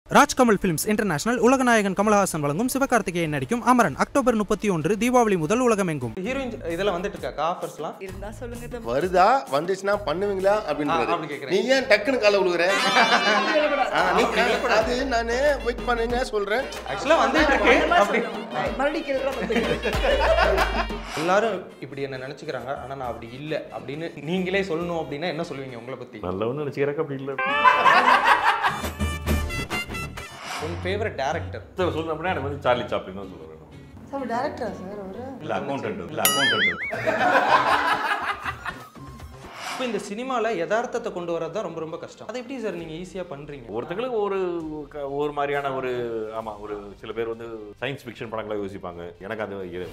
Rajkamal films international உலகநாயகன் கமலஹாசன் வழங்கும் சிவகார்த்திகேயன் நடிக்கும் அமரன் அக்டோபர் முப்பத்தி ஒன்று தீபாவளி முதல் உலகமெங்கும் ஹீரோயின் இதெல்லாம் வந்துட்டு இருக்கா ஆஃபர்ஸ்லாம் இருந்தா சொல்லுங்க தம்பி வருதா வந்துச்சுன்னா பண்ணுவீங்களா அப்படின்றது ஆ, அப்படி கேக்குறேன். நீ ஏன் டக்குன்னு கால விழுகுற ஆ, நீ அது நான் வெயிட் பண்ணுங்க சொல்றேன் ஆக்சுவலாக வந்துட்டு இருக்கு அப்படி மறுபடியும் கேள்வி வந்து எல்லாரும் இப்படி என்ன நினைச்சுக்கிறாங்க ஆனா நான் அப்படி இல்ல அப்படின்னு நீங்களே சொல்லணும் அப்படின்னா என்ன சொல்லுவீங்க உங்களை பத்தி நல்லவன்னு நினச்சிக்கிறக்க அப்படி இல்லை உன் ஃபேவரட் டேரக்டர் சார் சொல்லணும் அப்படின்னா எனக்கு வந்து சார்லி சாப்ளின் தான் சொல்லுவேன் சார் டேரக்டரா சார் அவரு இல்லை அக்கௌண்டன்ட் இல்லை அக்கௌண்டன்ட் இப்போ இந்த சினிமால யதார்த்தத்தை கொண்டு வரது தான் ரொம்ப ரொம்ப கஷ்டம் அதை எப்படி சார் நீங்க ஈஸியா பண்றீங்க ஒருத்தங்களுக்கு ஒரு க- ஒரு மாதிரியான ஒரு ஆமாம் ஒரு சில பேர் வந்து சயின்ஸ் ஃபிக்ஷன் படங்களை யோசிப்பாங்க எனக்கு அது இரு-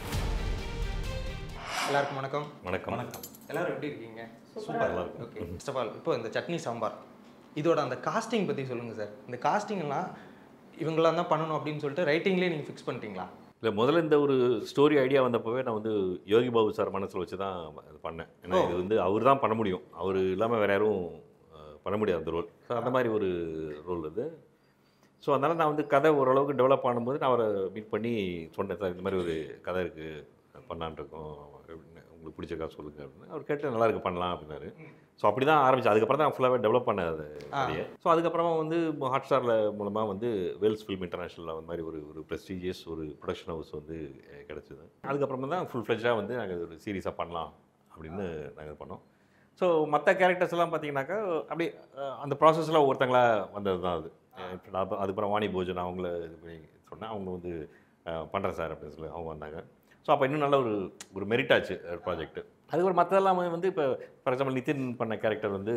எல்லாருக்கும் வணக்கம் வணக்கம் வணக்கம் எல்லாரும் எப்படி இருக்கீங்க சூப்பர் நல்லா இருக்கும் ஓகே ஃபர்ஸ்ட் ஆஃப் ஆல் இப்போ இந்த சட்னி சாம்பார் இதோட அந்த காஸ்டிங் பத்தி சொல்லுங்க சார் இந்த casting எல்லாம் இவங்களாம் தான் பண்ணணும் அப்படின்னு சொல்லிட்டு ரைட்டிங்லேயே நீங்க ஃபிக்ஸ் பண்ணிட்டீங்களா இல்லை முதல்ல இந்த ஒரு ஸ்டோரி ஐடியா வந்தப்பவே நான் வந்து யோகி பாபு சார் மனசில் வச்சு தான் இது பண்ணேன் ஏன்னா இது வந்து அவர் தான் பண்ண முடியும் அவர் இல்லாமல் வேற யாரும் அஹ், பண்ண முடியாது அந்த ரோல் ஸோ அந்த மாதிரி ஒரு ரோல் இது ஸோ அதனால் நான் வந்து கதை ஓரளவுக்கு டெவலப் பண்ணும்போது நான் அவரை மீட் பண்ணி சொன்னேன் சார் இந்த மாதிரி ஒரு கதை இருக்குது பண்ணலான் இருக்கோம் அப்படின்னு உங்களுக்கு பிடிச்சிருக்கா சொல்லுங்க அப்படின்னு அவர் கேட்டு நல்லா இருக்கு பண்ணலாம் அப்படின்னாரு ஸோ அப்படி தான் ஆரம்பிச்சு அதுக்கப்புறம் தான் ஃபுல்லாகவே டெவலப் பண்ண அது கதையை ஸோ அதுக்கப்புறமா வந்து ஹாட் ஸ்டாரில் மூலமாக வந்து வேல்ஸ் ஃபிலிம் இன்டர்நேஷனலில் அந்த மாதிரி ஒரு ஒரு ப்ரெஸ்டீஜியஸ் ஒரு ப்ரொடக்ஷன் ஹவுஸ் வந்து அஹ், கிடைச்சது அதுக்கப்புறமா தான் ஃபுல் ஃப்ளெஜாக வந்து நாங்கள் ஒரு சீரியஸாக பண்ணலாம் அப்படின்னு நாங்கள் பண்ணோம் ஸோ மற்ற கேரக்டர்ஸ் எல்லாம் பார்த்தீங்கன்னாக்கா அப்படி அஹ், அந்த ப்ராசஸில் ஒருத்தங்களா வந்தது தான் அது அஹ், இப்போ நான் அப்ப- அதுக்கப்புறம் வாணி போஜன் அவங்கள இது பண்ணி சொன்னேன் அவங்க வந்து பண்ணுறேன் சார் அப்படின்னு சொல்லி அவங்க வந்தாங்க ஸோ அப்போ இன்னும் நல்ல ஒரு ஒரு மெரிட் ஆச்சு ப்ராஜெக்ட் அதுக்கப்புறம் மற்றதெல்லாம் வந்து இப்போ ஃபார் எக்ஸாம்பிள் நிதின் பண்ண கேரக்டர் வந்து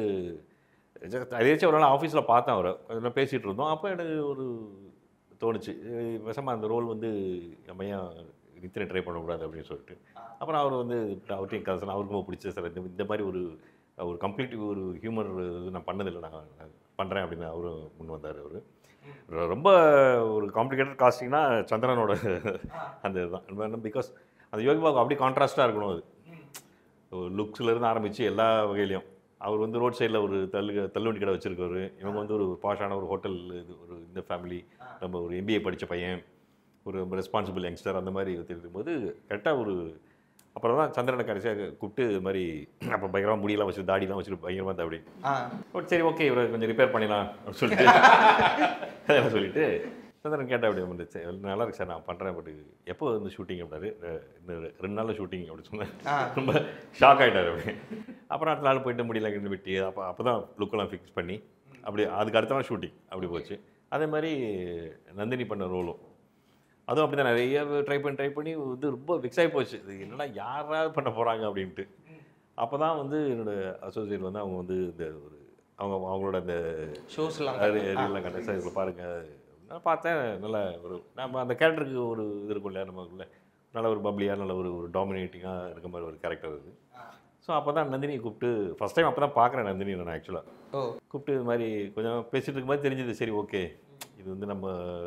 அதேச்சும் ஒரு நாள் ஆஃபீஸில் பார்த்தேன் அவரை அதெல்லாம் பேசிகிட்டு இருந்தோம் அப்போ எனக்கு ஒரு தோணுச்சு விஷமாக அந்த ரோல் வந்து நம்ம ஏன் நித்தினை ட்ரை பண்ணக்கூடாது அப்படின்னு சொல்லிட்டு அப்புறம் அவர் வந்து அவர்கிட்டையும் கதை சொன்ன அவருக்கும் ரொம்ப பிடிச்ச சார் இந்த இந்த மாதிரி ஒரு ஒரு கம்ப்ளீட் ஒரு ஹியூமர் இது நான் பண்ணதில்லை நான் பண்ணுறேன் அப்படின்னு அவரும் முன் வந்தார் அவர் ரொம்ப ஒரு காம்ப்ளிகேட்டட் காஸ்டிங்னா சந்திரனோட அந்த இதுதான் பிகாஸ் அந்த யோகி பாபு அப்படியே கான்ட்ராஸ்ட்டாக இருக்கணும் அது லுக்ஸ்லேருந்து ஆரம்பித்து எல்லா வகையிலையும் அவர் வந்து ரோட் சைடில் ஒரு தள்ளு தள்ளுவண்டி கடை வச்சிருக்காரு இவங்க வந்து ஒரு பாஷான ஒரு ஹோட்டல் இது ஒரு இந்த ஃபேமிலி நம்ம ஒரு எம்பிஏ படித்த பையன் ஒரு ரெஸ்பான்சிபிள் யங்ஸ்டர் அந்த மாதிரி இருக்கும்போது கரெக்டாக ஒரு அப்புறம் தான் சந்திரனை கடைசியாக கூப்பிட்டு இது மாதிரி அப்போ பயங்கரமாக முடியெல்லாம் வச்சு தாடிலாம் வச்சுட்டு பயங்கரமாக தான் அப்படி ஆ ஓ, சரி ஓகே இவரை கொஞ்சம் ரிப்பேர் பண்ணிடலாம் அப்படின்னு சொல்லிட்டு அதெல்லாம் சொல்லிட்டு சந்திரன் கேட்டேன் அப்படி வந்து "சரி, நல்லா இருக்கு சார் நான் பண்ணுறேன் பட் எப்போ வந்து ஷூட்டிங் அப்படின்னாரு "ரெ- இன்னும் ரெண்டு நாளில் ஷூட்டிங் அப்படின்னு சொன்னேன் ஆ. ரொம்ப ஷாக் ஆகிட்டார் அப்படி அப்புறம் அடுத்த நாள் போயிட்டு முடியல கிண்டு வெட்டி அப்போ அப்போ தான் லுக்கெல்லாம் ஃபிக்ஸ் பண்ணி அப்படி அதுக்கு அடுத்த நாள் ஷூட்டிங் அப்படி போச்சு அதே மாதிரி நந்தினி பண்ண ரோலும் அதுவும் அப்படி தான் நிறைய ட்ரை பண்ணி ட்ரை பண்ணி வந்து ரொம்ப ஃபிக்ஸ் ஆகி போச்சு இது என்னடா யாராவது பண்ண போகிறாங்க அப்படின்ட்டு அப்போ தான் வந்து என்னோட அசோசியேட் வந்து அவங்க வந்து இந்த ஒரு அவங்க அவங்களோட அந்த ஷோஸ்லாம் ரீல்லாம் கட்ட சார் இதில் பாருங்க நான் பார்த்தேன் நல்ல ஒரு நம்ம அந்த கேரக்டருக்கு ஒரு இது இருக்கும் இல்லையா நமக்குள்ள நல்ல ஒரு பப்ளியாக நல்ல ஒரு ஒரு டாமினேட்டிங்காக இருக்க மாதிரி ஒரு கேரக்டர் இது ஸோ அப்போ தான் நந்தினியை கூப்பிட்டு ஃபஸ்ட் டைம் அப்போ தான் பார்க்குறேன் நந்தினி நான் ஆக்சுவலாக ஓ கூப்பிட்டு இது மாதிரி கொஞ்சம் பேசிட்டு இருக்கும்போது தெரிஞ்சது சரி ஓகே இது வந்து நம்ம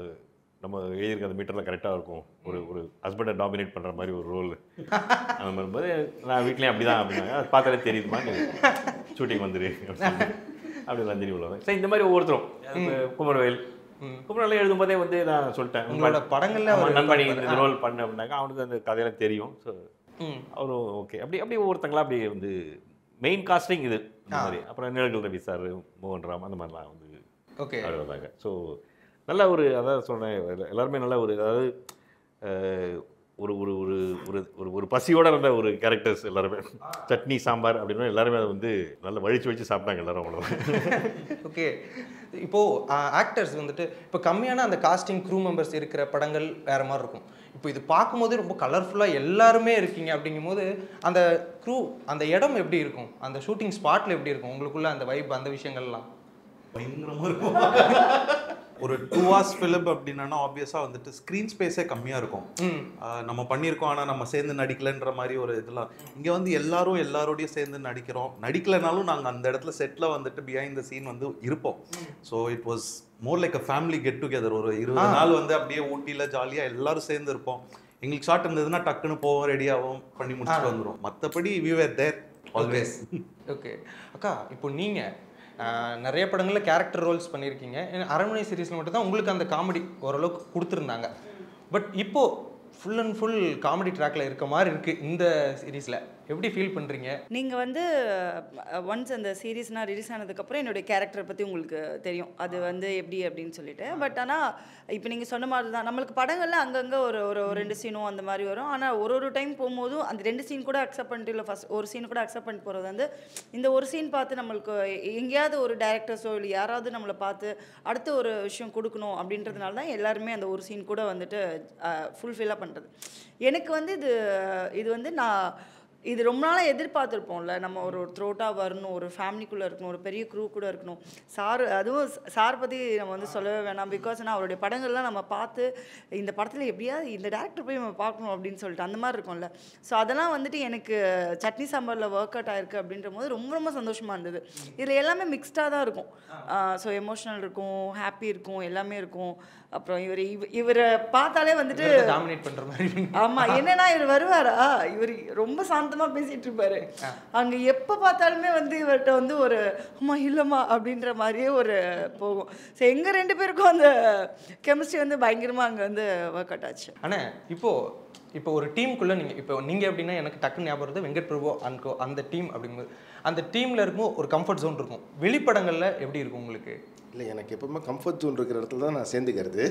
நம்ம எழுதியிருக்க அந்த மீட்டரில் கரெக்டாக இருக்கும் ஒரு ஒரு ஹஸ்பண்டை டாமினேட் பண்ணுற மாதிரி ஒரு ரோல் அந்த மாதிரி போது நான் வீட்லேயும் அப்படி தான் அப்படின்னாங்க அது பார்த்தாலே தெரியுதுமா நீ ஷூட்டிங் வந்துரு அப்படின்னு சொல்லிட்டு. அப்படி நந்தினி உள்ளவங்க சரி இந்த மாதிரி ஒவ்வொருத்தரும் இப்ப குமரவேல் குமரவேல் எழுதும்போதே வந்து நான் சொல்லிட்டேன் உங்களோட படங்கள்ல ஆமா, அவர் நண்பனி இருப்பாரு. இந்த ரோல் பண்ண அப்படின்னாக்கா அவனுக்கு அந்த கதையெல்லாம் தெரியும் ஸோ ம் அவரும் ஓகே அப்படி அப்படி ஒவ்வொருத்தங்களா அப்படி வந்து மெயின் காஸ்டிங் இது இந்த மாதிரி அப்புறம் நிழல்கள் ரவி சார் மோகன் ராம் அந்த மாதிரிலாம் வந்து ஓகே அப்படி வந்தாங்க ஸோ நல்ல ஒரு அதான் சொன்னேன் எல்லா- எல்லாருமே நல்ல ஒரு அதாவது அஹ், ஒரு ஒரு ஒரு ஒரு ஒரு ஒரு பசியோட இருந்த ஒரு கேரக்டர்ஸ் எல்லாருமே சட்னி சாம்பார் அப்படின்னா எல்லாருமே அதை வந்து நல்லா வழிச்சு வச்சு சாப்பிட்டாங்க எல்லாரும் அவ்வளோ ஓகே இப்போ ஆக்டர்ஸ் வந்துட்டு இப்போ கம்மியான அந்த காஸ்டிங் க்ரூ மெம்பர்ஸ் இருக்கிற படங்கள் வேற மாதிரி இருக்கும் இப்போ இது பார்க்கும்போதே ரொம்ப கலர்ஃபுல்லாக எல்லாருமே இருக்கீங்க அப்படிங்கும்போது அந்த க்ரூ அந்த இடம் எப்படி இருக்கும் அந்த ஷூட்டிங் ஸ்பாட்ல எப்படி இருக்கும் உங்களுக்குள்ள அந்த வைப் அந்த விஷயங்கள்லாம் பயங்கரமா இருக்கும் ஒரு டூ ஹவர்ஸ் ஃபிலிம் அப்படின்னா ஆப்வியஸாக வந்துட்டு ஸ்க்ரீன் ஸ்பேஸே கம்மியாக இருக்கும் ம் ஆஹ் நம்ம பண்ணியிருக்கோம் ஆனால் நம்ம சேர்ந்து நடிக்கலைன்ற மாதிரி ஒரு இதெல்லாம் இங்கே வந்து எல்லாரும் எல்லாரோடையும் சேர்ந்து நடிக்கிறோம் நடிக்கலைனாலும் நாங்கள் அந்த இடத்துல செட்டில் வந்துட்டு பிஹைண்ட் த சீன் வந்து இருப்போம் so it was more like a family get together ஒரு இருபது நாள் வந்து அப்படியே ஊட்டியில் ஜாலியாக எல்லாரும் சேர்ந்து இருப்போம் எங்களுக்கு ஷார்ட் இருந்ததுன்னா டக்குன்னு போவோம் ரெடி ஆகும் பண்ணி முடிச்சுட்டு வந்துடும் மற்றபடி we were there always okay அக்கா இப்போ நீங்க ஆஹ் நிறைய படங்களில் கேரக்டர் ரோல்ஸ் பண்ணியிருக்கீங்க ஏன்னா அரண்மனை சீரீஸில் மட்டும்தான் உங்களுக்கு அந்த காமெடி ஓரளவுக்கு கொடுத்துருந்தாங்க பட் இப்போ ஃபுல் அண்ட் ஃபுல் காமெடி ட்ராக்ல இருக்க மாதிரி இருக்கு இந்த சீரீஸில் எப்படி ஃபீல் பண்ணுறீங்க நீங்கள் வந்து ஒன்ஸ் அந்த சீரீஸ்னால் ரிலீஸ் ஆனதுக்கப்புறம் என்னுடைய கேரக்டரை பற்றி உங்களுக்கு தெரியும் அது வந்து எப்படி அப்படின்னு சொல்லிட்டு பட் ஆனால் இப்போ நீங்கள் சொன்ன மாதிரி தான் நம்மளுக்கு படங்கள்ல அங்கங்கே ஒரு ஒரு ஒரு ரெண்டு சீனும் அந்த மாதிரி வரும் ஆனால் ஒரு ஒரு டைம் போகும்போதும் அந்த ரெண்டு சீன் கூட அக்செப்ட் பண்ணிட்டு இல்லை ஃபஸ்ட் ஒரு சீன் கூட அக்செப்ட் பண்ணிட்டு போகிறது வந்து இந்த ஒரு சீன் பார்த்து நம்மளுக்கு எ- எங்கேயாவது ஒரு டேரக்டர்ஸோ இல்லை யாராவது நம்மளை பார்த்து அடுத்த ஒரு விஷயம் கொடுக்கணும் அப்படின்றதுனால தான் எல்லாருமே அந்த ஒரு சீன் கூட வந்துட்டு ஃபுல்ஃபில்லாக பண்ணுறது எனக்கு வந்து இது இது வந்து நான் இது ரொம்ப நாளாக எதிர்பார்த்துருப்போம்ல நம்ம ஒரு ஒரு த்ரோட்டாக வரணும் ஒரு ஃபேமிலிக்குள்ளே இருக்கணும் ஒரு பெரிய க்ரூ கூட இருக்கணும் சார் அதுவும் சார் பற்றி நம்ம வந்து சொல்லவே வேணாம் பிகாஸ் நான் அவருடைய படங்கள்லாம் நம்ம பார்த்து இந்த படத்தில் எப்படியாவது இந்த டேரக்டர் போய் நம்ம பார்க்கணும் அப்படின்னு சொல்லிட்டு அந்த மாதிரி இருக்கும்ல ஸோ அதெல்லாம் வந்துட்டு எனக்கு சட்னி சாம்பாரில் ஒர்க் அவுட் ஆயிருக்கு அப்படின்ற போது ரொம்ப ரொம்ப சந்தோஷமாக இருந்தது இதில் எல்லாமே மிக்ஸ்டாக தான் இருக்கும் ஸோ எமோஷனல் இருக்கும் ஹாப்பி இருக்கும் எல்லாமே இருக்கும் அப்புறம் இவர் இவ இவரை பார்த்தாலே வந்துட்டு டாமினேட் பண்ணுற மாதிரி ஆமா என்னன்னா இவர் வருவாரா இவர் ரொம்ப சாந்தமா பேசிட்டு இருப்பாரு அங்க எப்ப பார்த்தாலுமே வந்து இவர்கிட்ட வந்து ஒரு அம்மா இல்லம்மா அப்படின்ற மாதிரியே ஒரு போகும் ஸோ எங்க ரெண்டு பேருக்கும் அந்த கெமிஸ்ட்ரி வந்து பயங்கரமா அங்க வந்து ஒர்க் அவுட் ஆச்சு அண்ணே இப்போ இப்போ ஒரு டீமுக்குள்ளே நீங்கள் இப்போ நீங்கள் எப்படின்னா எனக்கு டக்குன்னு ஞாபகம் வருது வெங்கட் பிரபு அன்கோ அந்த டீம் அப்படிங்கும்போது அந்த டீமில் இருக்கும் ஒரு கம்ஃபர்ட் ஜோன் இருக்கும் வெளிப்படங்களில் எப்படி இருக்கும் உங்களுக்கு இல்லை எனக்கு எப்பவுமே கம்ஃபர்ட் ஜோன் இருக்கிற இடத்துல தான் நான் சேர்ந்துக்கிறது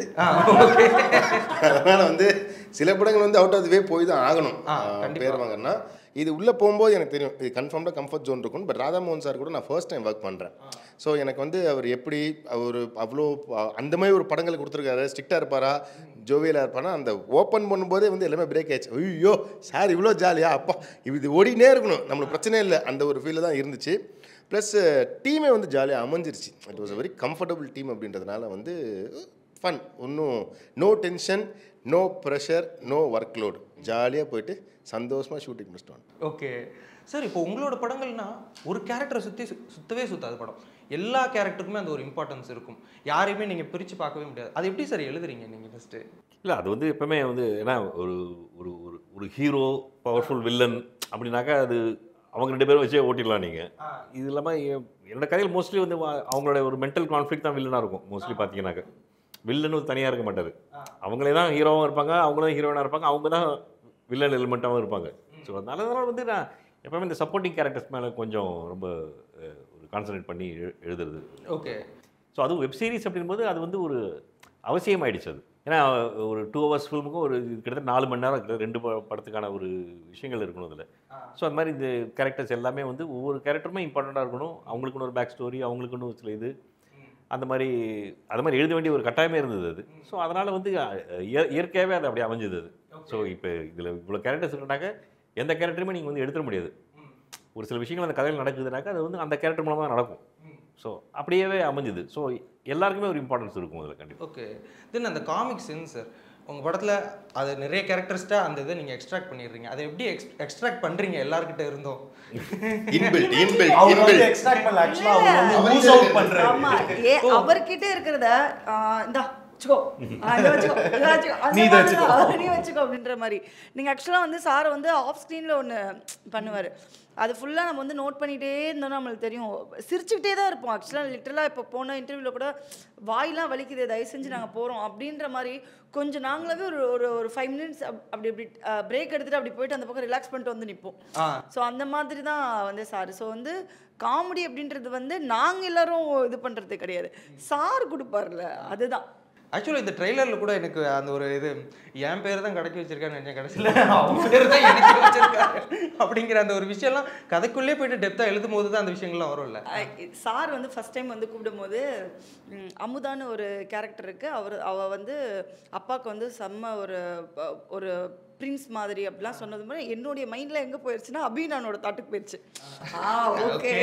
அதனால் வந்து சில படங்கள் வந்து அவுட் ஆஃப் வே போய் தான் ஆகணும் ஆ, ஆ, கண்டிப்பா. பேர் வாங்கன்னா இது உள்ளே போகும்போது எனக்கு தெரியும் இது கன்ஃபார்ம்டாக கம்ஃபர்ட் ஜோன் இருக்கும் பட் ராதாமோகன் சார் கூட நான் ஃபர்ஸ்ட் டைம் ஒர்க் பண்ணுறேன் ஸோ எனக்கு வந்து அவர் எப்படி அவர் அவ்வளோ ப- அந்த மாதிரி ஒரு படங்கள் கொடுத்துருக்காரு ஸ்ட்ரிக்டாக இருப்பாரா ஜோவியலாக இருப்பாரா அந்த ஓப்பன் பண்ணும்போதே வந்து எல்லாமே பிரேக் ஆயிடுச்சு ஐயோ சார் இவ்வளோ ஜாலியா அப்பா இது ஓடினே இருக்கணும் நம்மளுக்கு பிரச்சனை இல்லை அந்த ஒரு ஃபீல் தான் இருந்துச்சு ப்ளஸ் டீமே வந்து ஜாலியாக அமைஞ்சிருச்சு it was a very comfortable team அப்படின்றதுனால வந்து ஃபன் ஒன்றும் no tension no pressure no work load ஜாலியாக போயிட்டு சந்தோஷமாக ஷூட்டிங் முடிச்சிட்டு வந்தோம் ஓகே சார் இப்போ உங்களோட படங்கள்னா ஒரு கேரக்டரை சுற்றி சுத்தவே சுத்தாது படம் எல்லா கேரக்டருக்குமே அந்த ஒரு இம்பார்ட்டன்ஸ் இருக்கும் யாரையுமே நீங்கள் பிரித்து பார்க்கவே முடியாது அது எப்படி சார் எழுதுறீங்க நீங்கள் ஃபஸ்ட்டு இல்லை அது வந்து எப்பவுமே வந்து ஏன்னா ஒரு ஒரு ஒரு ஒரு ஹீரோ பவர்ஃபுல் வில்லன் அப்படின்னாக்கா அது அவங்க ரெண்டு பேரும் வச்சே ஓட்டிடலாம் நீங்கள் இது இல்லாமல் எ- என்னோட கதையில் மோஸ்ட்லி வந்து வா- அவங்களோட ஒரு மென்டல் கான்ஃப்ளிக் தான் வில்லனாக இருக்கும் மோஸ்ட்லி பார்த்தீங்கன்னாக்க வில்லன் வந்து தனியாக இருக்க மாட்டார் அவங்களே தான் ஹீரோவாகவும் இருப்பாங்க அவங்களும் ஹீரோயினாக இருப்பாங்க அவங்க தான் வில்லன் எலிமெண்ட்டாகவும் இருப்பாங்க ஸோ அதனால அதனால வந்து நான் எப்பவுமே இந்த சப்போர்ட்டிங் கேரக்டர்ஸ் மேலே கொஞ்சம் ரொம்ப அஹ், ஒரு கான்சன்ட்ரேட் பண்ணி எழு- எழுதுறது ஓகே ஸோ அதுவும் வெப் சீரிஸ் அப்படிங்கும்போது அது வந்து ஒரு அவசியமாயிடுச்சு அது ஏன்னா ஒரு டூ ஹவர்ஸ் ஃபிலிமுக்கும் ஒரு கிட்டத்தட்ட நாலு மணி நேரம் கிட்ட ரெண்டு ப- படத்துக்கான ஒரு விஷயங்கள் இருக்கணும் அதில் ஸோ அது மாதிரி இந்த கேரக்டர்ஸ் எல்லாமே வந்து ஒவ்வொரு கேரக்டருமே இம்பார்ட்டண்ட்டாக இருக்கணும் அவங்களுக்குன்னு ஒரு பேக் ஸ்டோரி அவங்களுக்குன்னு ஒரு சில இது அந்த மாதிரி அது மாதிரி எழுத வேண்டிய ஒரு கட்டாயமே இருந்தது அது ஸோ அதனால் வந்து அஹ், இய- இயற்கையாகவே அது அப்படி அமைஞ்சது அது ஸோ இப்போ இதில் இவ்வளோ கேரக்டர்ஸ் இருக்குனாக்க எந்த கேரக்டருமே நீங்கள் வந்து எடுத்துட முடியாது ஒரு சில விஷயங்கள் அந்த கதையில் நடக்குதுனாக்கா அது வந்து அந்த கேரக்டர் மூலமாக தான் நடக்கும் ஸோ அப்படியே அமைஞ்சுது ஸோ எல்லாருக்குமே ஒரு இம்பார்ட்டன்ஸ் இருக்கும் அதில் கண்டிப்பாக ஓகே தென் அந்த காமிக் சென்ஸ் சார் உங்கள் படத்தில் அது நிறைய கேரக்டர்ஸ்ட்டாக அந்த இதை நீங்கள் எக்ஸ்ட்ராக்ட் பண்ணிடுறீங்க அதை எப்படி எக்ஸ் எக்ஸ்ட்ராக்ட் பண்ணுறீங்க எல்லார்கிட்ட இருந்தும் இன்பில்ட் இன்பில்ட் அவர் வந்து இன்பில்ட் எக்ஸ்ட்ராக்ட் பண்ணல ஆக்சுவலா அவர் வந்து அவரே லூஸ் அவுட் இருக்காரு. பண்றாரு ஆமா ஏ அவர்கிட்ட இருக்கிறத ஆ, இந்தா வச்சுக்கோ ஆ, இதை வச்சுக்கோ இதை வச்சுக்கோ அந்த நீ இதை மாதிரி வச்சுக்கோ. தான், நீ வச்சுக்கோ அப்படின்ற மாதிரி நீங்க ஆக்சுவலாக வந்து சார் வந்து ஆஃப் ஸ்க்ரீனில் ஒன்று பண்ணுவார் அது ஃபுல்லாக நம்ம வந்து நோட் பண்ணிகிட்டே இருந்தோம்னா நம்மளுக்கு தெரியும் சிரிச்சுக்கிட்டே தான் இருப்போம் ஆக்சுவலாக லிட்டரலாக இப்போ போன இன்டர்வியூவில் கூட வாயெலாம் வலிக்குது தயவு செஞ்சு நாங்கள் போகிறோம் அப்படின்ற மாதிரி கொஞ்சம் நாங்களாவே ஒரு ஒரு ஒரு ஃபைவ் மினிட்ஸ் அப்படி அப்படி பிரேக் எடுத்துகிட்டு அப்படி போயிட்டு அந்த பக்கம் ரிலாக்ஸ் பண்ணிட்டு வந்து நிற்போம் ஆ ஸோ அந்த மாதிரி தான் வந்து சார் ஸோ வந்து காமெடி அப்படின்றது வந்து நாங்கள் எல்லாரும் இது பண்ணுறது கிடையாது சார் கொடுப்பார்ல அதுதான் ஆக்சுவலி இந்த ட்ரெய்லரில் கூட எனக்கு அந்த ஒரு இது என் பேர் தான் கடைக்கு வச்சிருக்கான்னு நினைச்சேன் கடைசியில் அவங்க பேர் தான் எனக்கு வச்சிருக்காரு அப்படிங்கிற அந்த ஒரு விஷயம்லாம் கதைக்குள்ளே போயிட்டு டெப்த்தாக எழுதும் போது தான் அந்த விஷயங்கள்லாம் வரும்ல சார் வந்து ஃபர்ஸ்ட் டைம் வந்து கூப்பிடும்போது ம், அமுதான்னு ஒரு கேரக்டர் இருக்கு அவர் அவ வந்து அப்பாவுக்கு வந்து செம்ம ஒரு ப- ஒரு பிரின்ஸ் மாதிரி அப்படிலாம் சொன்னது மாதிரி என்னுடைய மைண்டில் எங்கே போயிடுச்சுன்னா அபிநானோட தாட்டுக்கு போயிடுச்சு ஆ ஓகே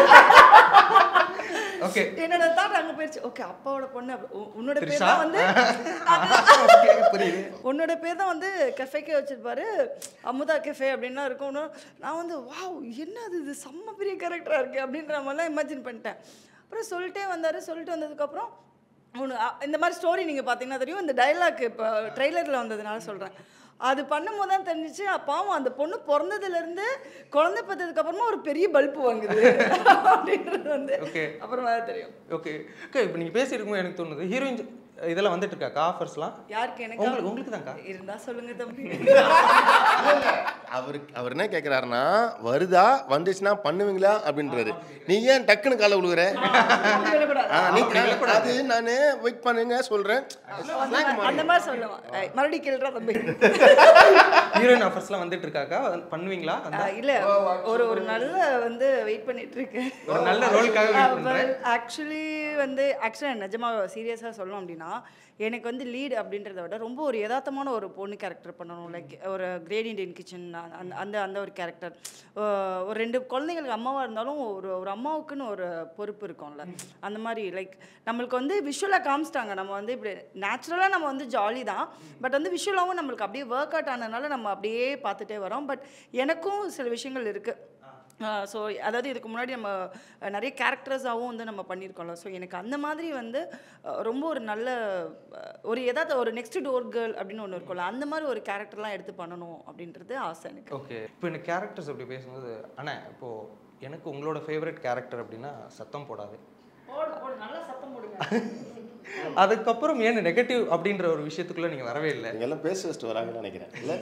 ஓகே என்னோட தாட் அங்கே போயிடுச்சு ஓகே அப்பாவோட பொண்ணு அப்ப- உ- உன்னோட பேர் த்ரிஷா? தான் வந்து ஓகே புரியுது உன்னோட பேர் தான் வந்து கெஃபேக்கே வச்சிருப்பாரு அமுதா கெஃபே அப்படின்லாம் இருக்கும் இன்னும் நான் வந்து வாவ் என்ன அது இது செம்ம பெரிய கேரக்டராக இருக்கு அப்படின்ற மாதிரிலாம் இமேஜின் பண்ணிட்டேன் அப்புறம் சொல்லிட்டே வந்தார் சொல்லிட்டு வந்ததுக்கப்புறம் ஒன்று இந்த மாதிரி ஸ்டோரி நீங்கள் பார்த்தீங்கன்னா தெரியும் இந்த டைலாக் இப்போ ட்ரெய்லரில் வந்ததுனால சொல்கிறேன் அது பண்ணும்போது தான் தெரிஞ்சிச்சு பாவம் அந்த பொண்ணு பிறந்ததுலேருந்து குழந்தை பார்த்ததுக்கு அப்புறமா ஒரு பெரிய பல்ப் வாங்குது அப்படின்றது வந்து Okay. அப்புறமா தான் தெரியும் ஓகே ஓகே இப்போ நீங்கள் பேசியிருக்கும்போது எனக்கு தோணுது ஹீரோயின் இதெல்லாம் வந்துட்டு இருக்காக்கா ஆஃபர்ஸ்லாம் யாருக்கு எனக்கு உங்களுக்கு உங்களுக்கு தான்க்கா இருந்தா சொல்லுங்க தம்பி அவருக்கு அவர் என்ன கேட்குறாருன்னா வருதா வந்துச்சுன்னா பண்ணுவீங்களா அப்படின்றாரு நீ ஏன் டக்குன்னு காலை விழுகுற அப்படி சொல்லக்கூடாது. ஆ, நீ அது நான் வெயிட் பண்ணுங்க சொல்கிறேன் அந்த மாதிரி சொல்லுவான் அஹ் மறுபடியும் கேள்றா தம்பி ஹீரோயின் ஆஃபர்ஸ்லாம் வந்துட்டு இருக்காக்கா வந்து பண்ணுவீங்களா அந்த அஹ் இல்ல ஒரு ஒரு நல்ல வந்து வெயிட் பண்ணிட்டு இருக்கேன் ஒரு நல்ல ரோலுக்காக வெயிட் பண்ணுறேன் ஆக்சுவலி வந்து ஆக்சுவலாக நிஜமாக சீரியஸாக சொல்லணும் அப்படின்னா எனக்கு வந்து லீட் அப்படின்றத விட ரொம்ப ஒரு யதார்த்தமான ஒரு பொண்ணு கேரக்டர் பண்ணணும் லைக் ஒரு கிரேட் இண்டியன் கிச்சன் அந்த அந்த அந்த ஒரு கேரக்டர் ஒரு ரெண்டு குழந்தைங்களுக்கு அம்மாவாக இருந்தாலும் ஒரு ஒரு அம்மாவுக்குன்னு ஒரு பொறுப்பு இருக்கும்ல அந்த மாதிரி லைக் நம்மளுக்கு வந்து விஷுவலாக காமிச்சிட்டாங்க நம்ம வந்து இப்படி நேச்சுரலாக நம்ம வந்து ஜாலி தான் பட் வந்து விஷுவலாகவும் நம்மளுக்கு அப்படியே ஒர்க் அவுட் ஆனதுனால நம்ம அப்படியே பார்த்துட்டே வரோம் பட் எனக்கும் சில விஷயங்கள் இருக்குது ஸோ அதாவது இதுக்கு முன்னாடி நம்ம அஹ், நிறைய கேரக்டர்ஸாகவும் வந்து நம்ம பண்ணியிருக்கோம்ல ஸோ எனக்கு அந்த மாதிரி வந்து அஹ், ரொம்ப ஒரு நல்ல அஹ், ஒரு ஏதாவது ஒரு நெக்ஸ்ட் டோர் கேர்ள் அப்படின்னு ஒன்று இருக்கும்ல அந்த மாதிரி ஒரு கேரக்டர்லாம் எடுத்து பண்ணணும் அப்படின்றது ஆசை எனக்கு ஓகே இப்போ இந்த கேரக்டர்ஸ் அப்படி பேசும்போது அண்ணா இப்போது எனக்கு உங்களோட ஃபேவரட் கேரக்டர் அப்படின்னா சத்தம் போடாது நல்லா சத்தம் போடுங்க அதுக்கப்புறம் ஏன் நெகட்டிவ் அப்படின்ற ஒரு விஷயத்துக்குள்ளே நீங்கள் வரவே இல்லை நீங்க எல்லாம் பேச வச்சுட்டு வராங்கன்னு நினைக்கிறேன் இல்லை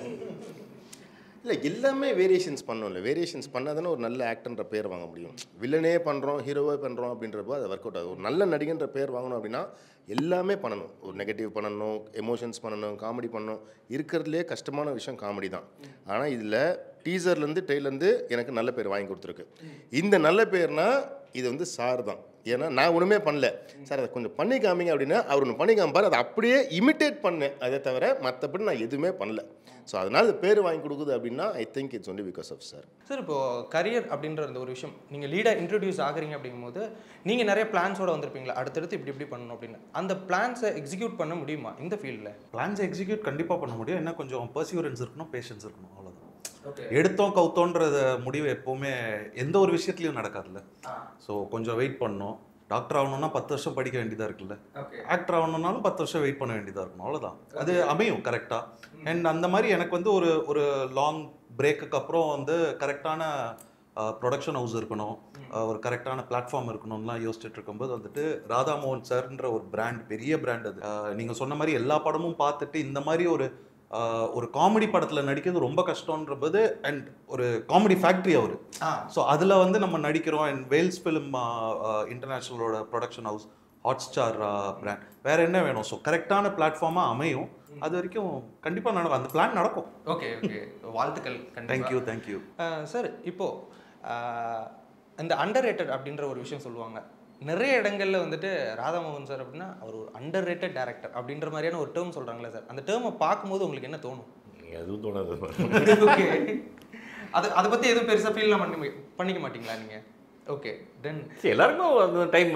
இல்லை எல்லாமே வேரியேஷன்ஸ் பண்ணோம்ல வேரியேஷன்ஸ் பண்ணாதானே ஒரு நல்ல ஆக்டர்ன்ற பேர் வாங்க முடியும் வில்லனே பண்ணுறோம் ஹீரோவே பண்ணுறோம் அப்படின்றப்போ அது ஒர்க் அவுட் ஆகும் ஒரு நல்ல நடிகன்ற பேர் வாங்கணும் அப்படின்னா எல்லாமே பண்ணணும் ஒரு நெகட்டிவ் பண்ணணும் எமோஷன்ஸ் பண்ணணும் காமெடி பண்ணணும் இருக்கிறதுலே கஷ்டமான விஷயம் காமெடி தான் ஆனால் இதில் டீசர்லேருந்து ட்ரெயிலேருந்து எனக்கு நல்ல பேர் வாங்கி கொடுத்துருக்கு இந்த நல்ல பேர்னா இது வந்து சார் தான் ஏன்னா நான் ஒன்றுமே பண்ணல சார் அதை கொஞ்சம் பண்ணி காமிங்க அப்படின்னா அவர் ஒன்று பண்ணி காமிப்பார் அதை அப்படியே இமிட்டேட் பண்ணேன் அதை தவிர மற்றபடி நான் எதுவுமே பண்ணல ஸோ அதனால் இது பேர் வாங்கி கொடுக்குது அப்படின்னா I think it's only because of sir sir இப்போ கரியர் அப்படின்ற அந்த ஒரு விஷயம் நீங்கள் லீடாக இன்ட்ரடியூஸ் ஆகுறீங்க அப்படிங்கும்போது நீங்கள் நிறைய பிளான்ஸோட வந்திருப்பீங்களா அடுத்தடுத்து இப்படி இப்படி பண்ணணும் அப்படின்னு அந்த பிளான்ஸை எக்ஸிக்யூட் பண்ண முடியுமா இந்த ஃபீல்டில் பிளான்ஸை எக்ஸிக்யூட் கண்டிப்பாக பண்ண முடியும் என்ன கொஞ்சம் பர்சியூரன்ஸ் இருக்கணும் பேஷன்ஸ் இருக்கணும் அவ்வளோதான் ஓகே எடுத்தோம் கவுத்தோன்றத முடிவு எப்போவுமே எந்த ஒரு விஷயத்துலையும் நடக்காதுல்ல ஸோ கொஞ்சம் வெயிட் பண்ணணும் டாக்டர் ஆகணும்னா பத்து வருஷம் படிக்க வேண்டியதாக இருக்குல்ல ஓகே ஆக்டர் ஆகணும்னாலும் பத்து வருஷம் வெயிட் பண்ண வேண்டியதாக இருக்கணும் அவ்வளோதான் அது அமையும் கரெக்டாக அண்ட் அந்த மாதிரி எனக்கு வந்து ஒரு ஒரு லாங் பிரேக்குக்கு அப்புறம் வந்து கரெக்டான ப்ரொடக்ஷன் ஹவுஸ் இருக்கணும் அஹ், ஒரு கரெக்டான பிளாட்ஃபார்ம் இருக்கணும்லாம் யோசிச்சுட்டு இருக்கும்போது வந்துட்டு ராதாமோகன் சார்ன்ற ஒரு பிராண்ட் பெரிய பிராண்ட் அது நீங்கள் சொன்ன மாதிரி எல்லா படமும் பார்த்துட்டு இந்த மாதிரி ஒரு அஹ், ஒரு காமெடி படத்தில் நடிக்கிறது ரொம்ப கஷ்டன்றபோது அண்ட் ஒரு காமெடி ஃபேக்ட்ரி அவர் ஆ ஸோ அதில் வந்து நம்ம நடிக்கிறோம் அண்ட் வேல்ஸ் ஃபிலிம் இன்டர்நேஷ்னலோட production house Hotstar brand வேற என்ன வேணும் ஸோ கரெக்டான பிளாட்ஃபார்மாக அமையும் அது வரைக்கும் கண்டிப்பாக நடக்கும் அந்த பிளான் நடக்கும் ஓகே ஓகே வாழ்த்துக்கள் தேங்க்யூ தேங்க்யூ சார் இப்போ ஆஹ், இந்த அண்டர் அப்படின்ற ஒரு விஷயம் சொல்லுவாங்க நிறைய இடங்கள்ல வந்துட்டு ராதாமோகன் சார் அப்படின்னா அவர் ஒரு அண்டர் ரேட்டட் டேரக்டர் அப்படின்ற மாதிரியான ஒரு டேர்ம் சொல்றாங்களே சார் அந்த டேர்மை பார்க்கும்போது உங்களுக்கு என்ன தோணும் எதுவும் தோணாது ஓகே அது அதை பத்தி எதுவும் பெருசா ஃபீல்லாம் பண்ணி பண்ணிக்க மாட்டீங்களா நீங்க ஓகே தென் சரி எல்லாருக்கும் அந்த டைம்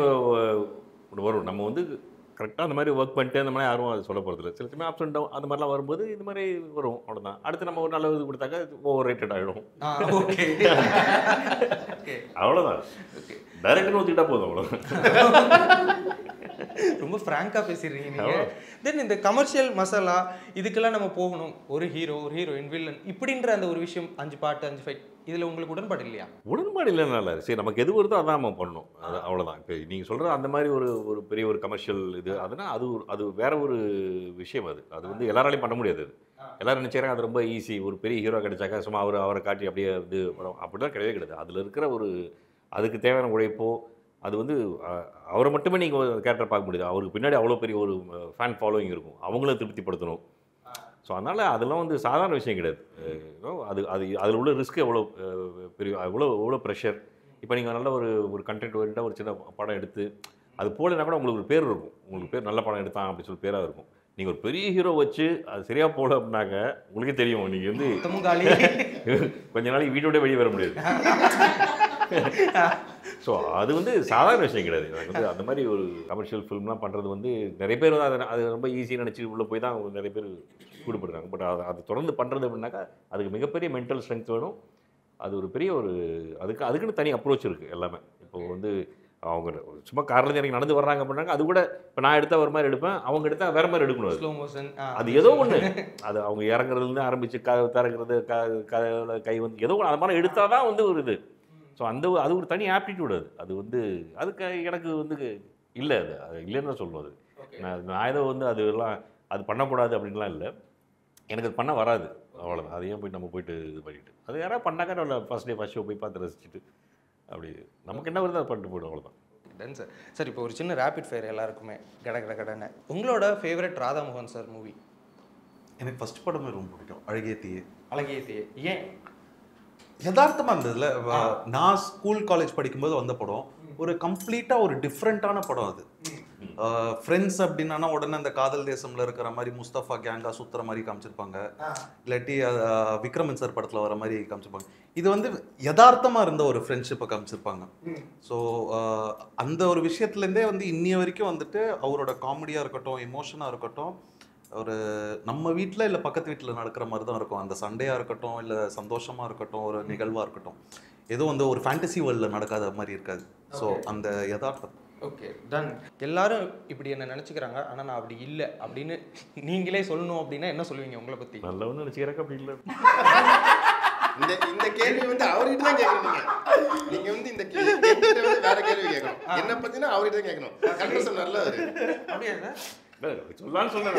வரும் நம்ம வந்து கரெக்டாக அந்த மாதிரி ஒர்க் பண்ணிட்டு அந்த மாதிரி யாரும் அது சொல்ல போகிறதில்ல சில சமயம் ஆப்ஷன் டவுன் அந்த மாதிரிலாம் வரும்போது இது மாதிரி வரும் அவ்வளோதான் அடுத்து நம்ம ஒரு நல்ல இது கொடுத்தாக்க ஓவர் ரேட்டட் ஆகிடும் ஓகே ஓகே அவ்வளோதான் ஓகே டைரக்டர்னு ஒத்துக்கிட்டா போதும் அவ்வளோதான் ரொம்ப ஃப்ராங்காக பேசிடுறீங்க நீங்கள் தென் இந்த கமர்ஷியல் மசாலா இதுக்கெல்லாம் நம்ம போகணும் ஒரு ஹீரோ ஒரு ஹீரோயின் வில்லன் இப்படின்ற அந்த ஒரு விஷயம் அஞ்சு பாட்டு அஞ்சு ஃபைட் இதில் உங்களுக்கு உடன்பாடு இல்லையா உடன்பாடு இல்லைனால சரி நமக்கு எது வருதோ அதான் நம்ம பண்ணணும் அது அவ்வளோதான் இப்போ நீங்கள் சொல்கிற அந்த மாதிரி ஒரு ஒரு பெரிய ஒரு கமர்ஷியல் இது அதுனா அது ஒரு அது வேற ஒரு விஷயம் அது அது வந்து எல்லாராலையும் பண்ண முடியாது அது எல்லாரும் நினைச்சாங்க அது ரொம்ப ஈஸி ஒரு பெரிய ஹீரோ கிடைச்சாக்கா சும்மா அவர் அவரை காட்டி அப்படியே இது படம் அப்படிலாம் கிடையவே கிடையாது அதில் இருக்கிற ஒரு அதுக்கு தேவையான உழைப்போ அது வந்து அஹ், அவரை மட்டுமே நீங்கள் கேரக்டர் பார்க்க முடியாது அவருக்கு பின்னாடி அவ்வளோ பெரிய ஒரு ஃபேன் ஃபாலோயிங் இருக்கும் அவங்கள திருப்திப்படுத்தணும் ஸோ அதனால் அதெல்லாம் வந்து சாதாரண விஷயம் கிடையாது அஹ், you know, அது அது அதில் உள்ள ரிஸ்க் எவ்வளோ அஹ், பெரிய எவ்வளோ எவ்வளோ ப்ரெஷர் இப்போ நீங்கள் நல்ல ஒரு ஒரு கண்டென்ட் ஓரியண்டாக ஒரு சின்ன படம் எடுத்து அது போலனா கூட உங்களுக்கு ஒரு பேர் இருக்கும் உங்களுக்கு பேர் நல்ல படம் எடுத்தான் அப்படின்னு சொல்லி பேராக இருக்கும் நீங்கள் ஒரு பெரிய ஹீரோ வச்சு அது சரியாக போகல அப்படின்னாக்க உங்களுக்கே தெரியும் நீங்கள் வந்து மொத்தமும் காலி கொஞ்ச நாளைக்கு வீட்டோட வெளியே வர முடியாது ஸோ அது வந்து சாதாரண விஷயம் கிடையாது எனக்கு வந்து அந்த மாதிரி ஒரு கமர்ஷியல் ஃபிலிம்லாம் பண்ணுறது வந்து நிறைய பேர் வந்து அதை அது ரொம்ப ஈஸியாக நினச்சி உள்ளே போய் தான் அவங்க நிறைய பேர் ஈடுபடுறாங்க பட் அதை அது தொடர்ந்து பண்ணுறது அப்படின்னாக்கா அதுக்கு மிகப்பெரிய மென்டல் ஸ்ட்ரென்த் வேணும் அது ஒரு பெரிய ஒரு அதுக்கு அதுக்குன்னு தனி அப்ரோச் இருக்குது எல்லாமே இப்போ வந்து அவங்க சும்மா கார்லேருந்து எனக்கு நடந்து வர்றாங்க அப்படின்னாங்க அது கூட இப்போ நான் எடுத்தா ஒரு மாதிரி எடுப்பேன் அவங்க எடுத்தா வேற மாதிரி எடுக்கணும் அது. ஸ்லோ மோஷன் அது ஏதோ ஒன்று அது அவங்க இறங்குறதுலேருந்து ஆரம்பிச்சு க திறக்கிறது க க கை வந்து ஏதோ ஒன்று அது மாதிரி எடுத்தால் தான் வந்து ஒரு இது ஸோ அந்த ஒரு- அது ஒரு தனி ஆப்டிடியூட் அது அது வந்து அதுக்கு எனக்கு வந்து இல்லை அது அது இல்லைன்னு தான் சொல்லணும் அது நான் நான் ஏதோ வந்து அது எல்லாம் அது பண்ணக்கூடாது அப்படின்லாம் இல்லை எனக்கு அது பண்ண வராது அவ்வளோதான் அதை ஏன் போய் நம்ம போயிட்டு இது பண்ணிட்டு அது யாராவது பண்ணாக்க நம்ம ஃபஸ்ட் டே ஃபஸ்ட் ஷோ போய் பார்த்து ரசிச்சுட்டு அப்படி நமக்கு என்ன வருதோ அதை பண்ணிட்டு போய்டும் அவ்வளோதான் டன் சார் சார் இப்போ ஒரு சின்ன ரேபிட் ஃபயர் எல்லாருக்குமே கட கட கடன்னு உங்களோட ஃபேவரட் ராதா மோகன் சார் மூவி எனக்கு ஃபர்ஸ்ட் படமே ரொம்ப பிடிக்கும் அழகிய தீயே அழகிய தீயே ஏன் யதார்த்தமாக இருந்ததுல வ- நான் ஸ்கூல் காலேஜ் படிக்கும்போது வந்த படம் ஒரு கம்ப்ளீட்டாக ஒரு டிஃப்ரெண்ட்டான படம் அது ஃப்ரெண்ட்ஸ் அப்படின்னா உடனே அந்த காதல் தேசம்ல இருக்கிற மாதிரி முஸ்தபா கேங்கா சுத்துற மாதிரி காமிச்சிருப்பாங்க இல்லாட்டி அஹ், விக்ரமன் சார் படத்துல வர மாதிரி காமிச்சிருப்பாங்க இது வந்து யதார்த்தமா இருந்த ஒரு ஃப்ரெண்ட்ஷிப்பை காமிச்சிருப்பாங்க ஸோ அந்த ஒரு விஷயத்துலேருந்தே வந்து இன்னிய வரைக்கும் வந்துட்டு அவரோட காமெடியாக இருக்கட்டும் எமோஷனாக இருக்கட்டும் ஒரு நம்ம வீட்டில் இல்லை பக்கத்து வீட்டில் நடக்கிற மாதிரி தான் இருக்கும் அந்த சண்டையாக இருக்கட்டும் இல்லை சந்தோஷமாக இருக்கட்டும் ஒரு நிகழ்வாக இருக்கட்டும் ஏதோ வந்து ஒரு ஃபேண்டசி வேர்ல்டில் நடக்காத மாதிரி இருக்காது ஸோ அந்த யதார்த்தம் ஓகே டன் எல்லாரும் இப்படி என்ன நினச்சிக்கிறாங்க ஆனால் நான் அப்படி இல்லை அப்படின்னு நீங்களே சொல்லணும் அப்படின்னா என்ன சொல்லுவீங்க உங்களை பற்றி நல்லவன்னு நினச்சிக்கிறக்க அப்படி இல்லை இந்த இந்த கேள்வி வந்து அவர்கிட்ட தான் கேட்கணும் நீங்க நீங்க வந்து இந்த கேள்வி கேட்டுட்டு வந்து வேற கேள்வி கேட்கணும் என்ன பத்தினா அவர்கிட்ட தான் கேட்கணும் கண்டிப்பா நல்லவர் அப்படியா சார் சொல்லான்னு சொன்னேன்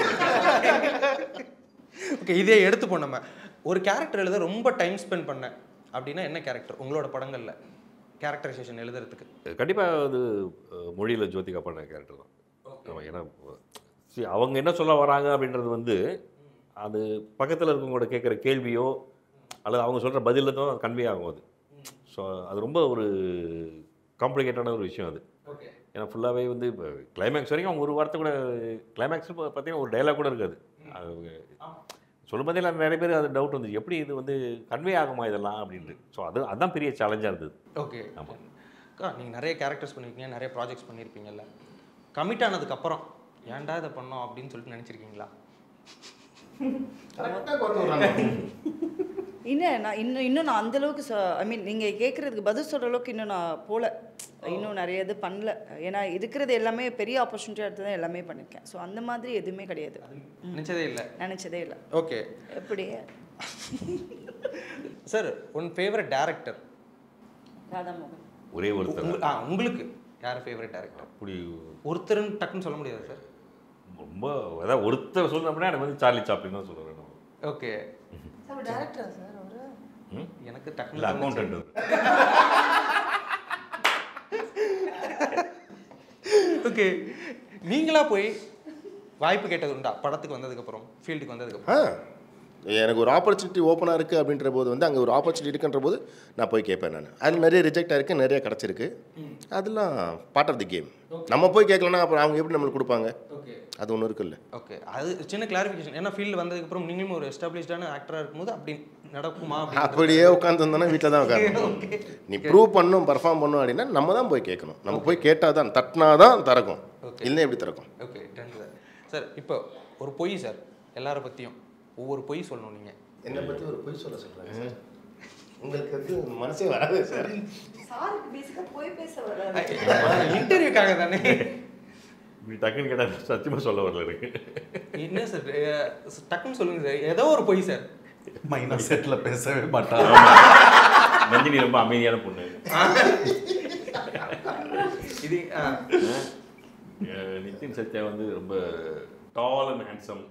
ஓகே இதே எடுத்துப்போம் நம்ம ஒரு கேரக்டர் எழுத ரொம்ப டைம் ஸ்பெண்ட் பண்ணேன் அப்படின்னா என்ன கேரக்டர் உங்களோட படங்களில் கேரக்டரைசேஷன் எழுதுறதுக்கு கண்டிப்பாக அது அஹ், மொழியில ஜோதிகா பண்ண கேரக்டர் தான் ஆமா, ஏன்னா see, அவங்க என்ன சொல்ல வராங்க அப்படின்றது வந்து அது பக்கத்தில் இருக்கவங்களோட கேட்குற கேள்வியோ அல்லது அவங்க சொல்கிற பதிலில் தான் கன்வே ஆகும் அது ஸோ அது ரொம்ப ஒரு காம்ப்ளிகேட்டான ஒரு விஷயம் அது ஓகே ஏன்னா ஃபுல்லாகவே வந்து இப்போ கிளைமேக்ஸ் வரைக்கும் அவங்க ஒரு வார்த்தை கூட கிளைமேக்ஸ் பார்த்தீங்கன்னா ஒரு டைலாக் கூட இருக்காது அது சொல்லும்போதே எல்லாம் நிறைய பேர் அது டவுட் வந்துச்சு எப்படி இது வந்து கன்வே ஆகுமா இதெல்லாம் அப்படின்ட்டு ஸோ அது அதுதான் பெரிய சேலஞ்சாக இருந்தது ஓகே ஆமா. அக்கா நீங்கள் நிறைய கேரக்டர்ஸ் பண்ணியிருக்கீங்க நிறைய ப்ராஜெக்ட்ஸ் பண்ணியிருப்பீங்கல்ல கமிட் ஆனதுக்கப்புறம் ஏன்டா இதை பண்ணோம் அப்படின்னு சொல்லிட்டு நினச்சிருக்கீங்களா கரெக்டாக கொண்டு வர்றாங்க இன்னும் நான் இன்னும் இன்னும் நான் அந்த அளவுக்கு ஐ மீன் நீங்கள் கேட்குறதுக்கு பதில் சொல்கிற அளவுக்கு இன்னும் நான் போகல இன்னும் நிறைய இது பண்ணல ஏன்னா இருக்கிறது எல்லாமே பெரிய ஆப்பர்ச்சுனிட்டியாக எடுத்து தான் எல்லாமே பண்ணியிருக்கேன் ஸோ அந்த மாதிரி எதுவுமே கிடையாது நினச்சதே இல்லை நினச்சதே இல்லை ஓகே எப்படி சார் உன் ஃபேவரட் டேரக்டர் ராதாமோகன் ஒரே ஒருத்தர் ஆ உங்களுக்கு யார் ஃபேவரட் டேரக்டர் அப்படி ஒருத்தருன்னு டக்குன்னு சொல்ல முடியாது சார் ரொம்ப அதாவது ஒருத்தர் சொல்லணும் அப்படின்னா எனக்கு வந்து சார்லி சாப்ளின் தான் சொல்லுவேன் நான். ஓகே டேரக்டரா சார் அவரு ம்? எனக்கு இல்ல டக்குன்னு அக்கௌண்டன்ட் ஓகே நீங்களா போய் வாய்ப்பு கேட்டது உண்டா படத்துக்கு வந்ததுக்கப்புறம் ஃபீல்டுக்கு வந்ததுக்கப்புறம் ஆ எனக்கு ஒரு ஆப்பர்ச்சுனிட்டி ஓப்பனாக இருக்குது அப்படின்ற போது வந்து அங்கே ஒரு ஆப்பர்ச்சுனிட்டி இருக்குன்ற போது நான் போய் கேட்பேன் நான் அதில் நிறைய ரிஜெக்ட் ஆயிருக்கு நிறைய கிடச்சிருக்கு அதெல்லாம் பார்ட் ஆஃப் தி கேம் நம்ம போய் கேட்கலன்னா அப்புறம் அவங்க எப்படி நம்மளுக்கு கொடுப்பாங்க ஓகே அது ஒன்று இருக்குல்ல ஓகே அது சின்ன கிளாரிஃபிகேஷன் ஏன்னா ஃபீல்டு வந்ததுக்கப்புறம் நீங்களும் ஒரு எஸ்டாப்ளிஷ்டான ஆக்டராக இருக்கும்போது அப்படி நடக்குமா அப்படின்னு அப்படியே உட்காந்துருந்தோன்னா வீட்டில் தான் உட்காந்து நீ ப்ரூவ் பண்ணும் பர்ஃபார்ம் பண்ணும் அப்படின்னா நம்ம தான் போய் கேட்கணும் நம்ம போய் கேட்டால் தான் தட்டினா தான் திறக்கும் இல்லைன்னா எப்படி திறக்கும் ஓகே டன் சார் சார் இப்போ ஒரு பொய் சார் எல்லார பற்றியும் ஒவ்வொரு பொய் சொல்லணும் நீங்கள் என்னை பற்றி ஒரு பொய் சொல்ல சொல்கிறாங்க சார் உங்களுக்கு வந்து மனசே வராது சார் சாருக்கு பேசிக்காக போய் பேச வராது இன்டர்வியூக்காக தானே இப்படி டக்குன்னு கேட்டால் சத்தியமாக சொல்ல வரல எனக்கு என்ன சார் அஹ், டக்குன்னு சொல்லுங்க சார் ஏதோ ஒரு பொய் சார் மைனர் செட்டில் பேசவே மாட்டாங்க நந்தினி ரொம்ப அமைதியான பொண்ணு இது ஆ, அஹ் நிதின் சத்யா வந்து ரொம்ப டால் அண்ட் ஹேண்ட்ஸம்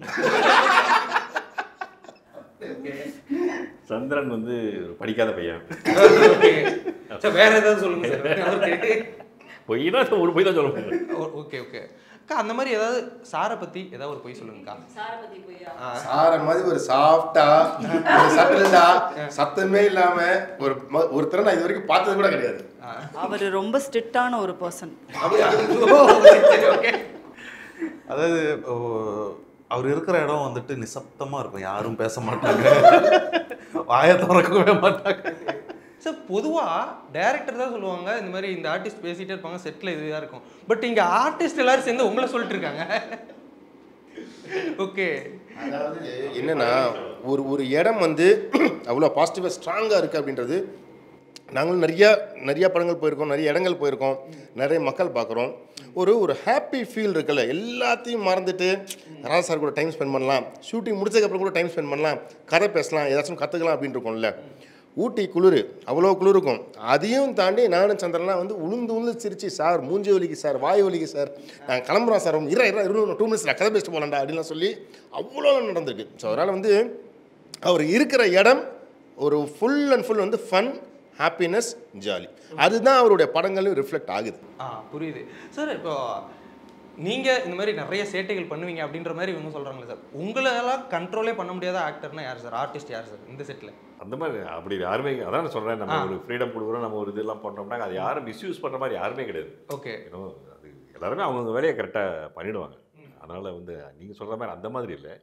சந்திரன் வந்து ஒரு படிக்காத பையன் ஓகே சார் வேற ஏதாவது சொல்லுங்க சார் அவருக்கு பொய்னா ஒரு பொய் தான் சொல்ல முடியும் ஓகே ஓகே அக்கா அந்த மாதிரி ஏதாவது சாரை பற்றி ஏதாவது ஒரு பொய் சொல்லுங்கக்கா சாரை பற்றி போய் சார மாதிரி ஒரு சாஃப்டா ஒரு சட்டில்டா சத்தமே இல்லாம ஒரு ம- ஒருத்தரை நான் இது வரைக்கும் பார்த்தது கூட கிடையாது அவர் ரொம்ப ஸ்ட்ரிக்டான ஒரு பர்சன் ஓகே அதாவது ஓ, அவர் இருக்கிற இடம் வந்துட்டு நிசப்தமா இருக்கும் யாரும் பேச மாட்டாங்க வாயை திறக்கவே மாட்டாங்க சார் பொதுவாக டேரக்டர் தான் சொல்லுவாங்க இந்த மாதிரி இந்த ஆர்டிஸ்ட் பேசிட்டே இருப்பாங்க செட்டில் இதுவாக இருக்கும் பட் இங்கே ஆர்டிஸ்ட் எல்லாரும் சேர்ந்து உங்களை சொல்லிட்டு இருக்காங்க ஓகே அதாவது என்னன்னா ஒரு ஒரு இடம் வந்து அவ்வளோ பாசிட்டிவாக ஸ்ட்ராங்காக இருக்குது அப்படின்றது நாங்களும் நிறைய நிறைய படங்கள் போயிருக்கோம் நிறைய இடங்கள் போயிருக்கோம் நிறைய மக்கள் பார்க்குறோம் ஒரு ஒரு ஹாப்பி ஃபீல் இருக்குல்ல எல்லாத்தையும் மறந்துட்டு ராஜா சார் கூட டைம் ஸ்பெண்ட் பண்ணலாம் ஷூட்டிங் முடிச்சதுக்கப்புறம் கூட டைம் ஸ்பெண்ட் பண்ணலாம் கதை பேசலாம் ஏதாச்சும் கற்றுக்கலாம் அப்படின்னு இருக்கோம்ல ஊட்டி குளிர் அவ்வளோ குளிர் இருக்கும் அதையும் தாண்டி நானும் சந்திரன்லாம் வந்து உளுந்து உளுந்து சிரிச்சு சார் மூஞ்சி ஒலிக்கு சார் வாய் ஒலிக்கு சார் நான் கிளம்புறோம் சார் இர இர இருபது டூ மினிட்ஸ் கதை பேசிட்டு போகலாம்டா அப்படின்லாம் சொல்லி அவ்வளோ நடந்திருக்கு ஸோ அதனால் வந்து அவர் இருக்கிற இடம் ஒரு ஃபுல் அண்ட் ஃபுல் வந்து ஃபன் ஹாப்பினஸ் ஜாலி அதுதான் அவருடைய படங்களும் ரிஃப்ளெக்ட் ஆகுது ஆ புரியுது சார் இப்போ நீங்கள் இந்த மாதிரி நிறைய சேட்டைகள் பண்ணுவீங்க அப்படின்ற மாதிரி இவங்க சொல்கிறாங்களே சார் உங்களெல்லாம் கண்ட்ரோலே பண்ண முடியாத ஆக்டர்னா யார் சார் ஆர்டிஸ்ட் யார் சார் இந்த செட்டில் அந்த மாதிரி அப்படி யாருமே அதான் நான் சொல்கிறேன் நம்ம ஒரு ஃப்ரீடம் கொடுக்குறோம் நம்ம ஒரு இதெல்லாம் பண்ணுறோம்னா அது யாரும் மிஸ்யூஸ் பண்ணுற மாதிரி யாருமே கிடையாது ஓகே ஏன்னோ அது எல்லாருமே அவங்கவுங்க வேலையை கரெக்டாக பண்ணிடுவாங்க அதனால் வந்து நீங்கள் சொல்கிற மாதிரி அந்த மாதிரி இல்லை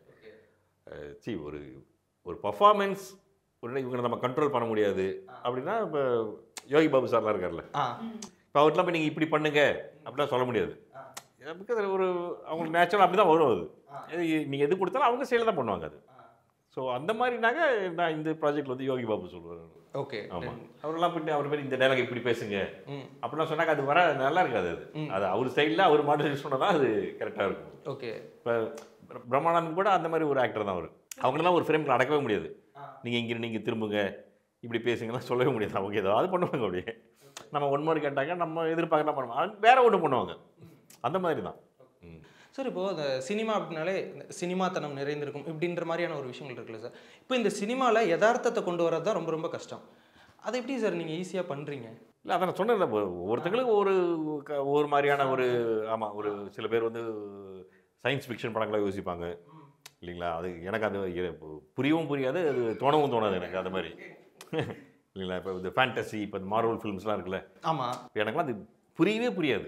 சி ஒரு ஒரு பர்ஃபார்மன்ஸ் ஒரு இவங்களை நம்ம கண்ட்ரோல் பண்ண முடியாது அப்படின்னா இப்போ யோகி பாபு சார்லாம் இருக்கார்ல ஆ இப்போ அவர்லாம் போய் நீங்கள் இப்படி பண்ணுங்க அப்படிலாம் சொல்ல முடியாது பிகாஸ் ஒரு அவங்களுக்கு நேச்சுரல் அப்படி தான் வரும் அது நீங்கள் எது கொடுத்தாலும் அவங்க செயல தான் பண்ணுவாங்க அது ஸோ அந்த மாதிரினாக்க நான் இந்த ப்ராஜெக்ட் வந்து யோகி பாபு சொல்லுவார் ஓகே ஆமாம் அவரெல்லாம் போயிட்டு அவர் மாதிரி இந்த டைலாக் இப்படி பேசுங்க ம் அப்படிலாம் சொன்னாக்க அது வர நல்லா இருக்காது அது அது அவர் சைடில் அவர் மாடல் சொன்னால் தான் அது கரெக்டாக இருக்கும் ஓகே இப்போ பிரம்மானந்தன் கூட அந்த மாதிரி ஒரு ஆக்டர் தான் அவர் அவங்களெல்லாம் ஒரு ஃப்ரேம்ல அடக்கவே முடியாது நீங்கள் இங்கே நீங்கள் திரும்புங்க இப்படி பேசுங்கலாம் சொல்லவே முடியாது அவங்க ஏதாவது பண்ணுவாங்க அப்படியே நம்ம ஒன் மோர் கேட்டாங்க நம்ம எதிர்பார்க்கலாம் பண்ணுவோம் அது வேற ஒன்று பண்ணுவாங்க அந்த மாதிரி தான் ம். சார் இப்போ இந்த சினிமா அப்படின்னாலே இந்த சினிமாத்தனம் நிறைந்திருக்கும் இப்படின்ற மாதிரியான ஒரு விஷயங்கள் இருக்குல்ல சார் இப்போ இந்த சினிமாவில் யதார்த்தத்தை கொண்டு வரது தான் ரொம்ப ரொம்ப கஷ்டம் அதை எப்படி சார் நீங்கள் ஈஸியாக பண்ணுறீங்க இல்லை அதான் நான் சொன்னேன்ல ஒ- ஒவ்வொருத்தங்களுக்கு ஒரு க- ஒவ்வொரு மாதிரியான ஒரு ஆமாம் ஒரு சில பேர் வந்து சயின்ஸ் ஃபிக்ஷன் படங்களை யோசிப்பாங்க இல்லைங்களா அது எனக்கு அது எ- புரியவும் புரியாது அது தோணவும் தோணாது எனக்கு அந்த மாதிரி இல்லைங்களா இப்போ இந்த ஃபேண்டசி இப்போ இந்த மார்வல் ஃபிலிம்ஸ்லாம் இருக்குல்ல ஆமாம் இப்போ எனக்குலாம் அது புரியவே புரியாது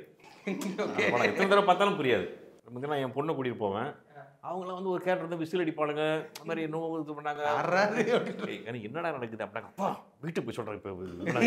ஓகே படம் எத்தனை தடவை பார்த்தாலும் புரியாது நமக்கு நான் என் பொண்ணை கூட்டிகிட்டு போவேன் அவங்களாம் வந்து ஒரு கேரக்டர் வந்து விசில் அடிப்பாளுங்க இந்த மாதிரி என்னவோ இது பண்ணாங்க யாராவது ஏய், எனக்கு என்னடா நடக்குது அப்படின்னா அப்பா வீட்டுக்கு போய் சொல்கிறேன் இப்போ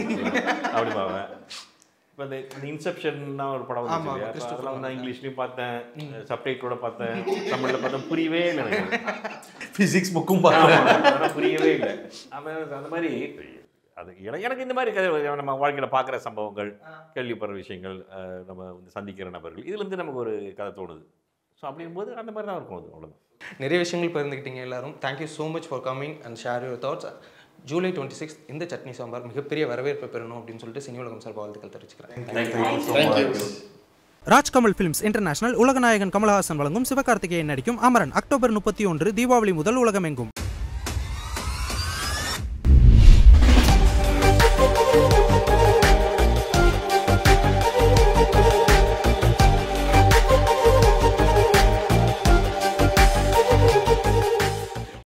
அப்படி பாவேன் இப்போ இந்த இந்த இன்செப்ஷன்னா ஒரு படம் ஆமா, வந்து கிறிஸ்டோபர் அதெல்லாம் வந்து நான் இங்கிலீஷ்லையும் பார்த்தேன் சப்டைட்டோட பார்த்தேன் தமிழில் பார்த்தேன் புரியவே இல்லை எனக்கு ஃபிசிக்ஸ் புக்கும் பார்த்தேன் அதெல்லாம் புரியவே இல்லை அந்த அந்த மாதிரி அது எனக்கு எனக்கு இந்த மாதிரி கதை நம்ம வாழ்க்கையில் பார்க்குற சம்பவங்கள் கேள்விப்படுற விஷயங்கள் அஹ், நம்ம வந்து சந்திக்கிற நபர்கள் இதுலேருந்து நமக்கு ஒரு கதை தோணுது ஸோ அப்படிங்கும்போது அந்த மாதிரி தான் இருக்கும் அது அவ்வளோதான் நிறைய விஷயங்கள் பகிர்ந்துக்கிட்டீங்க எல்லாரும் thank you so much for coming and share your thoughts July twenty six இந்த சட்னி சாம்பார் மிகப்பெரிய வரவேற்பை பெறணும் அப்படின்னு சொல்லிட்டு சினி உலகம் சார் வாழ்த்துக்கள் தெரிவிச்சுக்கிறேன் ராஜ்கமல் ஃபிலிம்ஸ் இன்டர்நேஷனல் உலகநாயகன் கமலஹாசன் வழங்கும் சிவகார்த்திகேயன் நடிக்கும் அமரன் அக்டோபர் முப்பத்தி ஒன்று தீபாவளி முதல் உலகமெங்கும்